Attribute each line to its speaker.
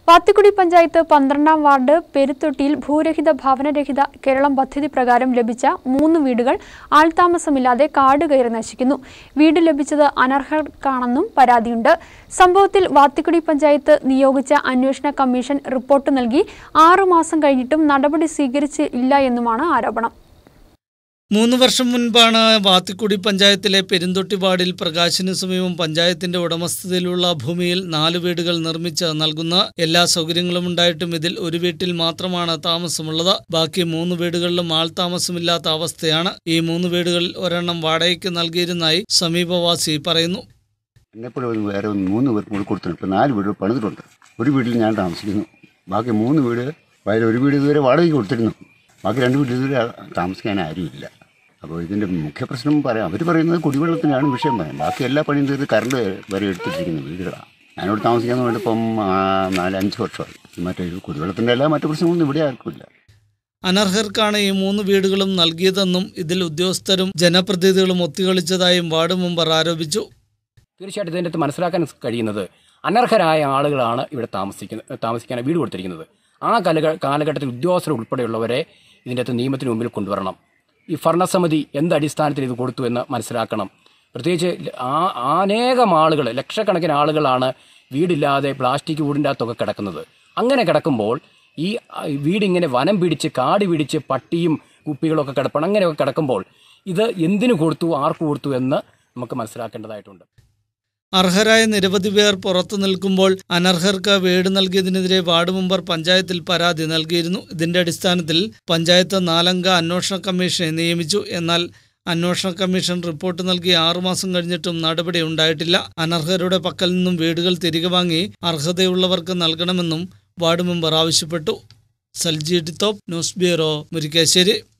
Speaker 1: വാത്തിക്കുടി പഞ്ചായത്ത് പന്ത്രണ്ടാം വാർഡ് പെരുത്തൊട്ടിയിൽ ഭൂരഹിത ഭവനരഹിത കേരളം പദ്ധതി പ്രകാരം ലഭിച്ച മൂന്ന് വീടുകൾ ആൾതാമസമില്ലാതെ കാട് കയറി നശിക്കുന്നു വീട് ലഭിച്ചത് അനർഹർക്കാണെന്നും പരാതിയുണ്ട് സംഭവത്തിൽ വാത്തിക്കുടി പഞ്ചായത്ത് നിയോഗിച്ച അന്വേഷണ കമ്മീഷൻ റിപ്പോർട്ട് നൽകി ആറുമാസം കഴിഞ്ഞിട്ടും നടപടി സ്വീകരിച്ചില്ല എന്നുമാണ് ആരോപണം
Speaker 2: മൂന്ന് വർഷം മുൻപാണ് വാത്തിക്കുടി പഞ്ചായത്തിലെ പെരുന്തൊട്ടി വാർഡിൽ പ്രകാശിന് സമീപം പഞ്ചായത്തിന്റെ ഉടമസ്ഥതയിലുള്ള ഭൂമിയിൽ നാല് വീടുകൾ നിർമ്മിച്ച് നൽകുന്ന എല്ലാ സൗകര്യങ്ങളും ഉണ്ടായിട്ടും ഇതിൽ ഒരു വീട്ടിൽ മാത്രമാണ് താമസമുള്ളത് ബാക്കി മൂന്ന് വീടുകളിലും ആൾ താമസമില്ലാത്ത അവസ്ഥയാണ് ഈ മൂന്ന് വീടുകളിൽ ഒരെണ്ണം വാടകയ്ക്ക് നൽകിയിരുന്നതായി സമീപവാസി പറയുന്നു
Speaker 3: എന്നെപ്പോലെ ഒരു വേറെ ഒന്ന് മൂന്ന് പേർക്ക് കൂടി കൊടുത്തിട്ടുണ്ട് ഇപ്പോൾ നാല് വീട് പണിതിട്ടുണ്ട് ഒരു വീട്ടിൽ ഞാൻ താമസിക്കുന്നു ബാക്കി മൂന്ന് വീട് അതിൽ ഒരു വീട് ഇതുവരെ വാടകയ്ക്ക് കൊടുത്തിരുന്നു ബാക്കി രണ്ട് വീട്ടിൽ ഇതുവരെ താമസിക്കാൻ ആരുമില്ല അപ്പോൾ ഇതിൻ്റെ മുഖ്യ പ്രശ്നം പറയാം അവർ പറയുന്നത് കുടിവെള്ളത്തിനാണ് വിഷയം പറയാം ബാക്കി എല്ലാ പണിയും തീർത്ത് കറണ്ട് വരെ എടുത്തിട്ടിരിക്കുന്ന വീടുകളാണ് ഞാനിവിടെ താമസിക്കാൻ വേണ്ടി ഇപ്പം ആ, നാല് അഞ്ച് വർഷമായി മറ്റേ കുടിവെള്ളത്തിൻ്റെ എല്ലാ മറ്റു പ്രശ്നങ്ങളൊന്നും ഇവിടെ ആർക്കുമില്ല
Speaker 2: അനർഹർക്കാണ് ഈ മൂന്ന് വീടുകളും നൽകിയതെന്നും ഇതിൽ ഉദ്യോഗസ്ഥരും ജനപ്രതിനിധികളും ഒത്തുകളിച്ചതായും വാർഡ് മെമ്പർ ആരോപിച്ചു
Speaker 4: തീർച്ചയായിട്ടും ഇതിൻ്റെ അകത്ത് മനസ്സിലാക്കാൻ കഴിയുന്നത് അനർഹരായ ആളുകളാണ് ഇവിടെ താമസിക്കുന്ന താമസിക്കാൻ വീട് കൊടുത്തിരിക്കുന്നത് ആ കാലഘ കാലഘട്ടത്തിൽ ഉദ്യോഗസ്ഥർ ഉൾപ്പെടെയുള്ളവരെ ഇതിൻ്റെ അകത്ത് നിയമത്തിന് മുമ്പിൽ കൊണ്ടുവരണം ഈ ഭരണസമിതി എന്ത് അടിസ്ഥാനത്തിൽ ഇത് കൊടുത്തു എന്ന് മനസ്സിലാക്കണം പ്രത്യേകിച്ച് ആ അനേകം ആളുകൾ ലക്ഷക്കണക്കിന് ആളുകളാണ് വീടില്ലാതെ പ്ലാസ്റ്റിക് വീടിൻ്റെ അകത്തൊക്കെ കിടക്കുന്നത് അങ്ങനെ കിടക്കുമ്പോൾ ഈ ആ, വീടിങ്ങനെ വനം പിടിച്ച് കാട് പിടിച്ച് പട്ടിയും കുപ്പികളൊക്കെ കിടപ്പണം അങ്ങനെയൊക്കെ കിടക്കുമ്പോൾ ഇത് എന്തിനു കൊടുത്തു ആർക്ക് കൊടുത്തു എന്ന് നമുക്ക് മനസ്സിലാക്കേണ്ടതായിട്ടുണ്ട്
Speaker 2: അർഹരായ നിരവധി പേർ പുറത്തു നിൽക്കുമ്പോൾ അനർഹർക്ക് വീട് നൽകിയതിനെതിരെ വാർഡ് മെമ്പർ പഞ്ചായത്തിൽ പരാതി നൽകിയിരുന്നു ഇതിന്റെ അടിസ്ഥാനത്തിൽ പഞ്ചായത്ത് നാലംഗ അന്വേഷണ കമ്മീഷനെ നിയമിച്ചു എന്നാൽ അന്വേഷണ കമ്മീഷൻ റിപ്പോർട്ട് നൽകി ആറുമാസം കഴിഞ്ഞിട്ടും നടപടി ഉണ്ടായിട്ടില്ല അനർഹരുടെ പക്കൽ നിന്നും വീടുകൾ തിരികെ വാങ്ങി അർഹതയുള്ളവർക്ക് നൽകണമെന്നും വാർഡ് മെമ്പർ ആവശ്യപ്പെട്ടു സൽജി ടിത്തോപ്പ് ന്യൂസ് ബ്യൂറോ മുരിക്കാശ്ശേരി